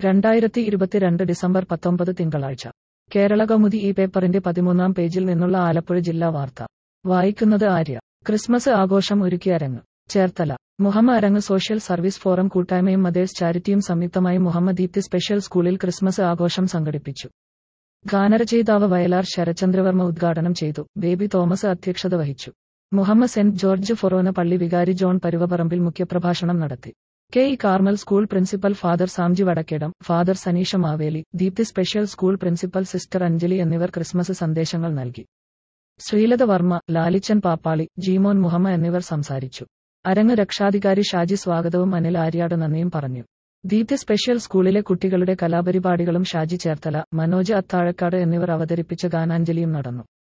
രണ്ടായിരത്തി ഇരുപത്തിരണ്ട് ഡിസംബർ പത്തൊമ്പത് തിങ്കളാഴ്ച കേരള കൗമുദി ഈ പേപ്പറിന്റെ പതിമൂന്നാം പേജിൽ നിന്നുള്ള ആലപ്പുഴ ജില്ലാ വാർത്ത വായിക്കുന്നത് ആര്യ ക്രിസ്മസ് ആഘോഷം ഒരുക്കിയ അരങ്ങ് Cherthala Muhamma Arangu social service forum കൂട്ടായ്മയും മദേഴ്സ് ചാരിറ്റിയും സംയുക്തമായി മുഹമ്മദ് ദീപ്തി സ്പെഷ്യൽ സ്കൂളിൽ ക്രിസ്മസ് ആഘോഷം സംഘടിപ്പിച്ചു ഗാനരചയിതാവ് വയലാർ ശരചന്ദ്രവർമ്മ ഉദ്ഘാടനം ചെയ്തു ബേബി തോമസ് അധ്യക്ഷത വഹിച്ചു മുഹമ്മദ് സെന്റ് ജോർജ് ഫൊറോന പള്ളി വികാരി ജോൺ പരുവപറമ്പിൽ മുഖ്യപ്രഭാഷണം നടത്തി K E Carmel school principal father Samji Vadakkedam father Saneesha Maveli Deepthi special school principal sister Anjali എന്നിവർ ക്രിസ്മസ് സന്ദേശങ്ങൾ നൽകി ശ്രീലത വർമ്മ ലാലിച്ചൻ പാപ്പാളി ജീമോൻ മുഹമ്മ എന്നിവർ സംസാരിച്ചു അരങ്ങ് രക്ഷാധികാരി ഷാജി സ്വാഗതവും അനിൽ ആര്യാട് നന്ദിയും പറഞ്ഞു ദീപ്തി സ്പെഷ്യൽ സ്കൂളിലെ കുട്ടികളുടെ കലാപരിപാടികളും ഷാജി ചേർത്തല മനോജ് അത്താഴക്കാട് എന്നിവർ അവതരിപ്പിച്ച ഗാനാഞ്ജലിയും നടന്നു